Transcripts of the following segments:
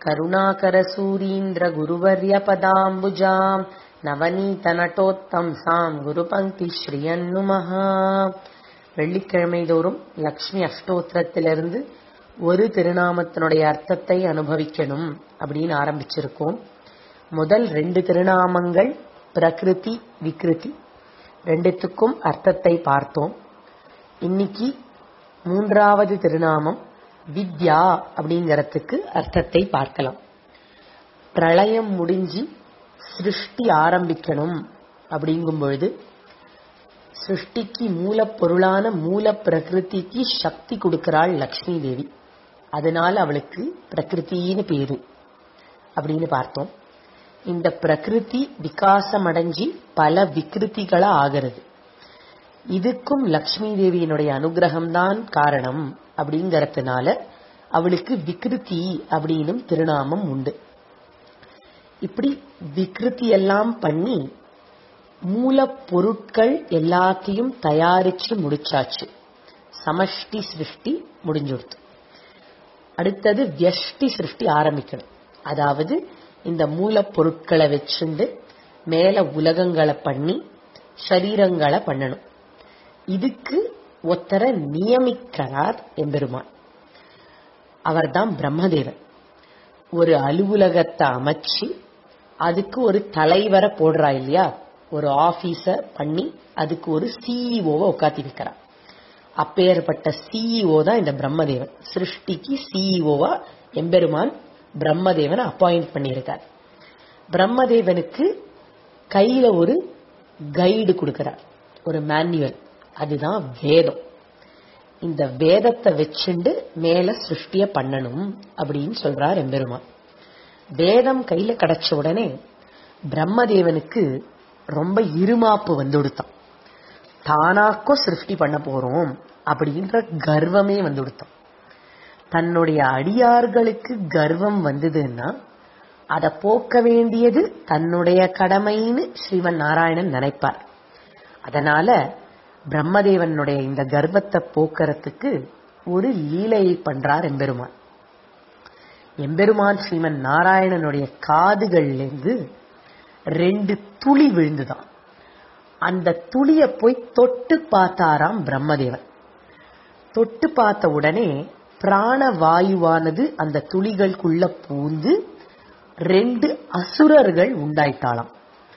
करुणाकरसूरीन्द्रगुरुवर्यपदाम्बुजाम् நவநீதநட்டோத்தம்சாம் குருபங்கி ஸ்ரீயன்னுமஹா வெள்ளிக்கிழமை தோறும் லக்ஷ்மி அஷ்டோத்திரத்திலிருந்து ஒரு திருநாமத்தினுடைய அர்த்தத்தை அனுபவிக்கணும் அப்படின்னு ஆரம்பிச்சிருக்கோம் முதல் ரெண்டு திருநாமங்கள் பிரகிருதி விக்ருதி ரெண்டுத்துக்கும் அர்த்தத்தை பார்த்தோம் இன்னைக்கு மூன்றாவது திருநாமம் வித்யா அப்படிங்கறதுக்கு அர்த்தத்தை பார்க்கலாம் பிரளயம் முடிஞ்சு சிருஷ்டி ஆரம்பிக்கணும் அப்படிங்கும் பொழுது சிருஷ்டிக்கு மூலப்பொருளான மூல பிரகிருதிக்கு சக்தி கொடுக்கிறாள் லக்ஷ்மி தேவி அதனால அவளுக்கு பிரகிருத்தின்னு பேரு அப்படின்னு பார்த்தோம் இந்த பிரகிருதி விகாசம் அடைஞ்சி பல விக்கிருதிகளா ஆகிறது இதுக்கும் லக்ஷ்மி தேவியினுடைய அனுகிரகம் தான் காரணம் அப்படிங்கறதுனால அவளுக்கு விக்கிருதி அப்படின்னும் திருநாமம் உண்டு இப்படி விக்கிருதி எல்லாம் பண்ணி மூலப்பொருட்கள் எல்லாத்தையும் தயாரிச்சு முடிச்சாச்சு சமஷ்டி சிருஷ்டி முடிஞ்சுடுத்து அடுத்தது வியஷ்டி சிருஷ்டி ஆரம்பிக்கணும் அதாவது இந்த மூலப்பொருட்களை வச்சுண்டு மேல உலகங்களை பண்ணி சரீரங்களை பண்ணணும் இதுக்கு ஒத்தரை நியமிக்கிறார் எம்பெருமான் அவர்தான் பிரம்மதேவன் ஒரு அலுவலகத்தை அமைச்சு அதுக்கு ஒரு தலைவரை போடுறா இல்லையா ஒரு ஆபீஸ பண்ணி அதுக்கு ஒரு சிஇஓவை உட்காத்தி வைக்கிறார் அப்பேற்பட்ட சிஇஓ தான் இந்த பிரம்மதேவன் சிருஷ்டிக்கு சிஇஓவா எம்பெருமான் பிரம்மதேவனை அப்பாயிண்ட் பண்ணியிருக்கார் பிரம்மதேவனுக்கு கையில ஒரு கைடு கொடுக்கிறார் ஒரு மேனுவல் அதுதான் வேதம் இந்த வேதத்தை வச்சுண்டு மேல சிருஷ்டிய பண்ணணும் அப்படின்னு சொல்றார் எம்பெருமான் வேதம் கையில கிடைச்ச உடனே பிரம்மதேவனுக்கு ரொம்ப இருமாப்பு வந்து கொடுத்தான் தானாக்கோ சிருஷ்டி பண்ண போறோம் அப்படின்ற கர்வமே வந்து கொடுத்தான் தன்னுடைய அடியார்களுக்கு கர்வம் வந்ததுன்னா அதை போக்க வேண்டியது தன்னுடைய கடமைன்னு ஸ்ரீவன் நாராயணன் நினைப்பார் அதனால பிரம்மதேவனுடைய இந்த கர்வத்தை போக்குறதுக்கு ஒரு லீலையை பண்றார் எம்பெருமான் எம்பெருமான் ஸ்ரீமன் நாராயணனுடைய காதுகள்ல இருந்து ரெண்டு துளி விழுந்துதான் அந்த துளிய போய் தொட்டு பார்த்தாராம் பிரம்மதேவன் தொட்டு பார்த்த உடனே பிராண வாயுவானது அந்த துளிகளுக்குள்ள பூந்து ரெண்டு அசுரர்கள் உண்டாயிட்டாளாம்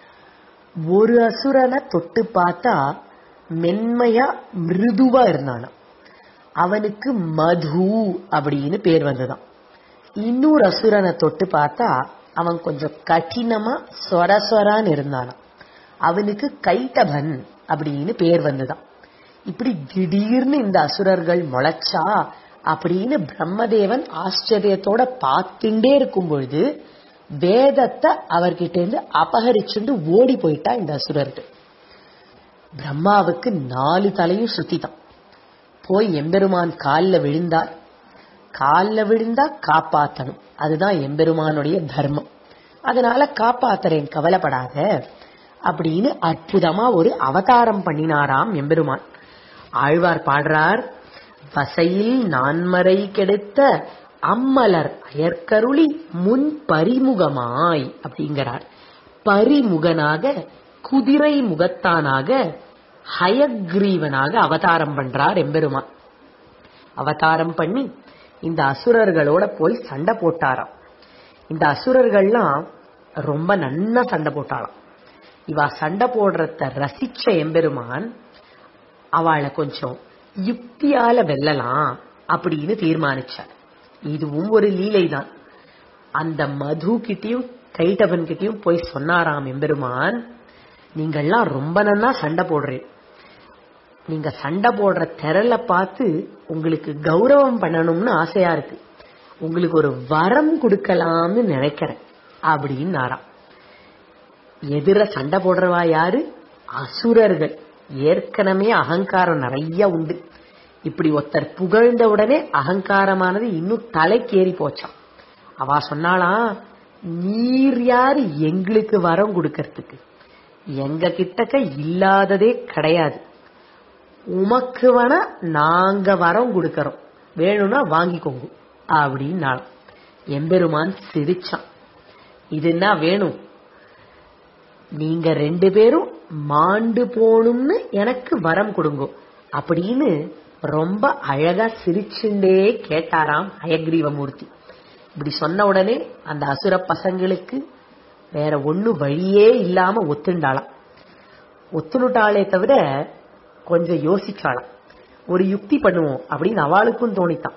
ஒரு அசுரனை தொட்டு பார்த்தா மென்மையா மிருதுவா இருந்தானாம் அவனுக்கு மது அப்படின்னு பேர் வந்ததாம் இன்னொரு அசுரனை தொட்டு பார்த்தா அவன் கொஞ்சம் கடினமா சொர சொரான்னு இருந்தானாம் அவனுக்கு கைட்டபன் அப்படின்னு பேர் வந்ததாம் இப்படி திடீர்னு இந்த அசுரர்கள் முளைச்சா அப்படின்னு பிரம்மதேவன் ஆச்சரியத்தோட பார்த்துட்டே இருக்கும் பொழுது வேதத்தை அவர்கிட்ட இருந்து அபகரிச்சுண்டு ஓடி போயிட்டா இந்த அசுரர்கள் பிரம்மாவுக்கு நாலு தலையும் சுத்திதான் போய் எம்பெருமான் காலில் விழுந்தார் காலில் விழுந்தா காப்பாத்தணும் அதுதான் எம்பெருமானுடைய தர்மம் அதனால காப்பாத்துறேன் கவலைப்படாத அப்படின்னு அற்புதமா ஒரு அவதாரம் பண்ணினாராம் எம்பெருமான் ஆழ்வார் பாடுறார் வசையில் நான்மறை கெடுத்த அம்மலர் அயற்கருளி முன் பரிமுகமாய் அப்படிங்கிறார் பரிமுகனாக குதிரை முகத்தானாக ஹயக்ரீவனாக அவதாரம் பண்றார் எம்பெருமான் அவதாரம் பண்ணி இந்த அசுரர்களோட போய் சண்டை போட்டாராம் இந்த அசுரர்கள்லாம் ரொம்ப நன்னா சண்டை போட்டாளாம் இவ சண்டை போடுறத ரசிச்ச எம்பெருமான் அவளை கொஞ்சம் யுக்தியால வெல்லலாம் அப்படின்னு தீர்மானிச்சார் இதுவும் ஒரு லீலை தான் அந்த மது கிட்டயும் கைட்டவன் கிட்டயும் போய் சொன்னாராம் எம்பெருமான் நீங்கள்லாம் ரொம்ப நன்னா சண்டை போடுறேன் நீங்க சண்டை போடுற திரள பார்த்து உங்களுக்கு கௌரவம் பண்ணணும்னு ஆசையா இருக்கு உங்களுக்கு ஒரு வரம் கொடுக்கலாம்னு நினைக்கிறேன் அப்படின்னு எதிர சண்டை போடுறவா யாரு அசுரர்கள் ஏற்கனவே அகங்காரம் நிறைய உண்டு இப்படி ஒருத்தர் புகழ்ந்த உடனே அகங்காரமானது இன்னும் தலைக்கேறி போச்சான் அவ சொன்னாலாம் நீர் யாரு எங்களுக்கு வரம் கொடுக்கறதுக்கு எங்க கிட்டக்க இல்லாததே கிடையாது உமக்கு வேணா நாங்க வரம் கொடுக்கறோம் வேணும்னா வாங்கிக்கோங்க அப்படின்னாலும் எம்பெருமான் சிரிச்சான் இதுன்னா வேணும் நீங்க ரெண்டு பேரும் மாண்டு போகணும்னு எனக்கு வரம் கொடுங்கோ அப்படின்னு ரொம்ப அழகா சிரிச்சுண்டே கேட்டாராம் ஹயக்ரீவமூர்த்தி இப்படி சொன்ன உடனே அந்த அசுர பசங்களுக்கு வேற ஒண்ணு வழியே இல்லாம ஒத்துண்டாளாம் ஒத்துணுட்டாளே தவிர கொஞ்சம் யோசிச்சாளாம் ஒரு யுக்தி பண்ணுவோம் அப்படின்னு அவளுக்கும் தோணித்தான்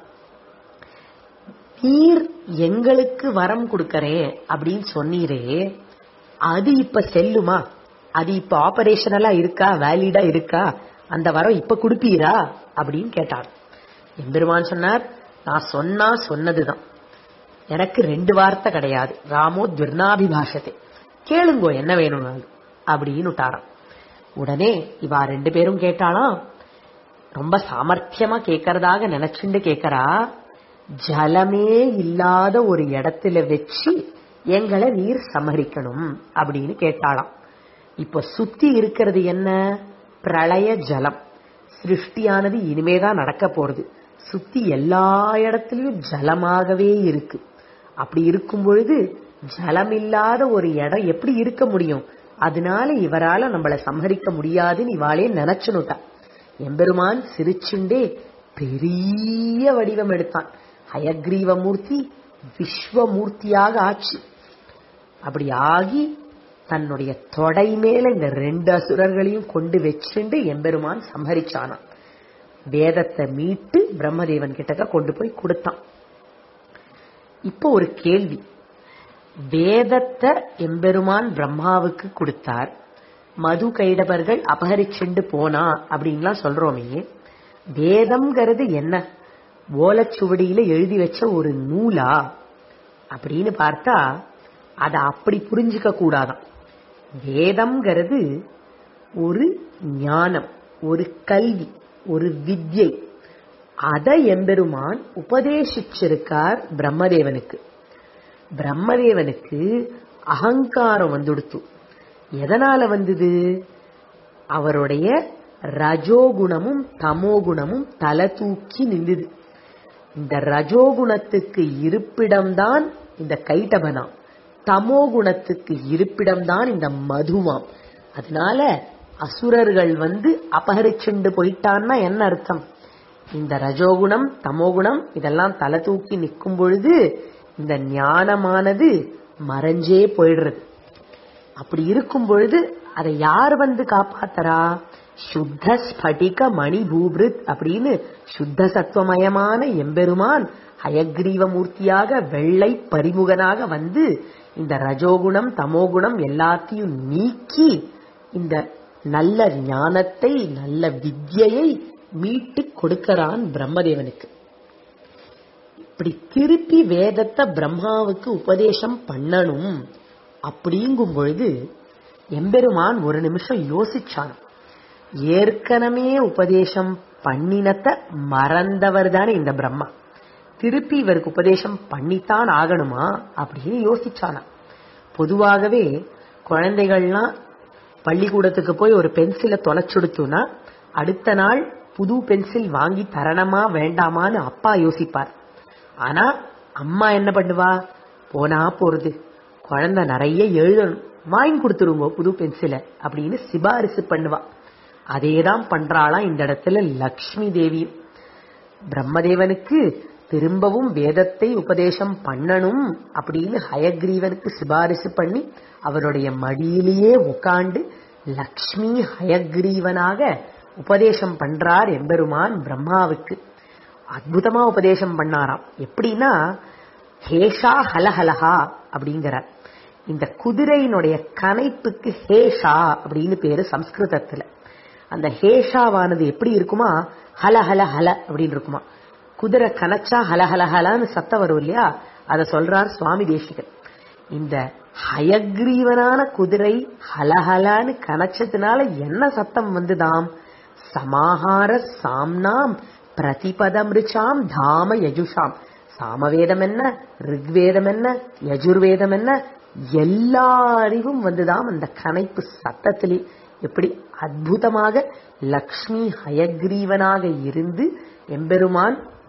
நீர் எங்களுக்கு வரம் கொடுக்கறேன் அப்படின்னு சொன்னீரே அது இப்ப செல்லுமா அது இப்ப ஆபரேஷனலா இருக்கா வேலிடா இருக்கா அந்த வரம் இப்ப கொடுப்பீரா அப்படின்னு கேட்டார் எம்பெருமான் சொன்னார் நான் சொன்னா சொன்னதுதான் எனக்கு ரெண்டு வார்த்தை கிடையாது ராமோ துர்ணாபிபாஷத்தை கேளுங்கோ என்ன வேணும்னாலும் அப்படின்னு விட்டாராம் உடனே இவா ரெண்டு பேரும் கேட்டாலாம் ரொம்ப சாமர்த்தியமா கேட்கறதாக நினைச்சுண்டு கேட்கறா ஜலமே இல்லாத ஒரு இடத்துல வச்சு எங்களை நீர் சமரிக்கணும் அப்படின்னு கேட்டாளாம் இப்ப சுத்தி இருக்கிறது என்ன பிரளய ஜலம் சிருஷ்டியானது இனிமேதான் நடக்க போறது சுத்தி எல்லா இடத்துலயும் ஜலமாகவே இருக்கு அப்படி இருக்கும் பொழுது ஜலம் இல்லாத ஒரு இடம் எப்படி இருக்க முடியும் அதனால இவரால நம்மள சம்ஹரிக்க முடியாதுன்னு இவாளே நினைச்சுனுட்டா எம்பெருமான் சிரிச்சுண்டே பெரிய வடிவம் எடுத்தான் ஹயக்ரீவமூர்த்தி விஸ்வமூர்த்தியாக ஆச்சு அப்படி ஆகி தன்னுடைய தொடை மேல இந்த ரெண்டு அசுரர்களையும் கொண்டு வச்சுண்டு எம்பெருமான் சம்ஹரிச்சானான் வேதத்தை மீட்டு பிரம்மதேவன் கிட்டக்க கொண்டு போய் கொடுத்தான் இப்போ ஒரு கேள்வி வேதத்தை எம்பெருமான் பிரம்மாவுக்கு கொடுத்தார் மது கைடவர்கள் அபகரிச்சுண்டு போனா அப்படின்லாம் சொல்றோமே வேதம்ங்கிறது என்ன ஓலச்சுவடியில எழுதி வச்ச ஒரு நூலா அப்படின்னு பார்த்தா அதை அப்படி புரிஞ்சுக்க கூடாதான் வேதம்ங்கிறது ஒரு ஞானம் ஒரு கல்வி ஒரு வித்யை அதை எம்பெருமான் உபதேசிச்சிருக்கார் பிரம்மதேவனுக்கு பிரம்மதேவனுக்கு அகங்காரம் வந்துடுத்து எதனால வந்தது அவருடைய ரஜோகுணமும் தமோகுணமும் தலை தூக்கி நின்றுது இந்த ரஜோகுணத்துக்கு இருப்பிடம்தான் இந்த கைட்டபனாம் தமோ குணத்துக்கு இருப்பிடம்தான் இந்த மதுவாம் அதனால அசுரர்கள் வந்து அபகரிச்சுண்டு போயிட்டான்னா என்ன அர்த்தம் இந்த ரஜோகுணம் தமோகுணம் இதெல்லாம் தலை தூக்கி நிற்கும் பொழுது இந்த ஞானமானது மறைஞ்சே போயிடுறது அப்படி இருக்கும் பொழுது அதை யார் வந்து காப்பாத்தரா சுத்த ஸ்படிக மணி பூபிருத் அப்படின்னு சுத்த சத்துவமயமான எம்பெருமான் ஹயக்ரீவ மூர்த்தியாக வெள்ளை பரிமுகனாக வந்து இந்த ரஜோகுணம் தமோகுணம் எல்லாத்தையும் நீக்கி இந்த நல்ல ஞானத்தை நல்ல வித்யை மீட்டு கொடுக்கறான் பிரம்மதேவனுக்கு இப்படி திருப்பி வேதத்தை பிரம்மாவுக்கு உபதேசம் பண்ணணும் அப்படிங்கும் பொழுது எம்பெருமான் ஒரு நிமிஷம் யோசிச்சான் ஏற்கனவே உபதேசம் பண்ணினத்த மறந்தவர் தானே இந்த பிரம்மா திருப்பி இவருக்கு உபதேசம் பண்ணித்தான் ஆகணுமா அப்படின்னு யோசிச்சானா பொதுவாகவே குழந்தைகள்லாம் பள்ளிக்கூடத்துக்கு போய் ஒரு பென்சிலை தொலைச்சுடுத்துனா அடுத்த நாள் புது பென்சில் வாங்கி தரணமா வேண்டாமான்னு அப்பா யோசிப்பார் ஆனா அம்மா என்ன பண்ணுவா போனா போறது குழந்தை நிறைய எழுதணும் வாங்கி கொடுத்துருங்க புது பென்சிலை அப்படின்னு சிபாரிசு பண்ணுவா அதேதான் பண்றாளாம் இந்த இடத்துல லக்ஷ்மி தேவியும் பிரம்மதேவனுக்கு திரும்பவும் வேதத்தை உபதேசம் பண்ணணும் அப்படின்னு ஹயக்ரீவனுக்கு சிபாரிசு பண்ணி அவருடைய மடியிலேயே உட்காண்டு லக்ஷ்மி ஹயக்ரீவனாக உபதேசம் பண்றார் எம்பெருமான் பிரம்மாவுக்கு அற்புதமா உபதேசம் பண்ணாராம் எப்படின்னா ஹேஷா ஹலஹலஹா அப்படிங்கிறார் இந்த குதிரையினுடைய கனைப்புக்கு ஹேஷா அப்படின்னு பேரு சம்ஸ்கிருதத்துல அந்த ஹேஷாவானது எப்படி இருக்குமா ஹல ஹல ஹல அப்படின்னு இருக்குமா குதிரை கனச்சா ஹல ஹல ஹலன்னு சத்தம் வரும் இல்லையா அதை சொல்றார் சுவாமி தேசிகன் இந்த ஹயக்ரீவனான குதிரை ஹலஹலான்னு கனச்சதுனால என்ன சத்தம் வந்துதாம் சமாஹார சாம்னாம் பிரதிபதமிருச்சாம் தாம யஜுஷாம் சாமவேதம் என்ன ரிக்வேதம் என்ன யஜுர்வேதம் என்ன எல்லா அறிவும் வந்துதாம் அந்த கனைப்பு சத்தத்திலே எப்படி அற்புதமாக லக்ஷ்மி ஹயக்ரீவனாக இருந்து எம்பெருமான்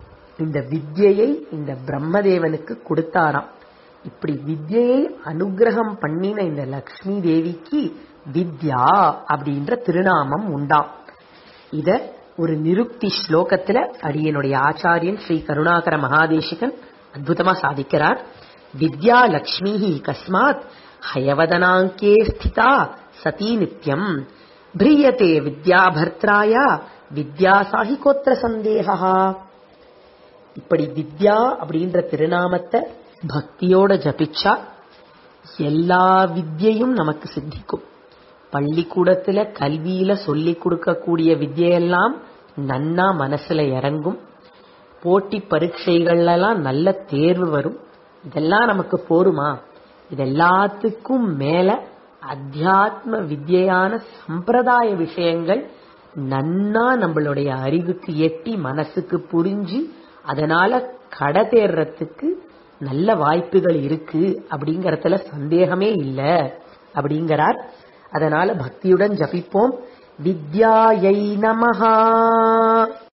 இந்த வித்யையை இந்த பிரம்மதேவனுக்கு கொடுத்தாராம் இப்படி வித்யையை அனுகிரகம் பண்ணின இந்த லக்ஷ்மி தேவிக்கு வித்யா அப்படின்ற திருநாமம் உண்டாம் இத ஒரு நிருக்தி ஸ்லோகத்துல அடியனுடைய ஆச்சாரியன் ஸ்ரீ கருணாகர மகாதேசிகன் அற்புதமா சாதிக்கிறார் வித்யா லக்ஷ்மி கஸ்மாத் ஹயவதனாங்கே ஸ்திதா சதி நித்யம் பிரியதே வித்யாபர்த்ராயா வித்யாசாஹி கோத்திர சந்தேகா இப்படி வித்யா அப்படின்ற திருநாமத்தை பக்தியோட ஜபிச்சா எல்லா வித்யையும் நமக்கு சித்திக்கும் பள்ளிக்கூடத்துல கல்வியில சொல்லி கொடுக்கக்கூடிய வித்யெல்லாம் நன்னா மனசுல இறங்கும் போட்டி பரீட்சைகள்லாம் நல்ல தேர்வு வரும் இதெல்லாம் நமக்கு போருமா இதெல்லாத்துக்கும் மேல அத்தியாத்ம வித்யான சம்பிரதாய விஷயங்கள் நன்னா நம்மளுடைய அறிவுக்கு எட்டி மனசுக்கு புரிஞ்சு அதனால கடை தேர்றதுக்கு நல்ல வாய்ப்புகள் இருக்கு அப்படிங்கறதுல சந்தேகமே இல்லை அப்படிங்கிறார் அதனால பக்தியுடன் ஜபிப்போம் வித்யாயை நமஹா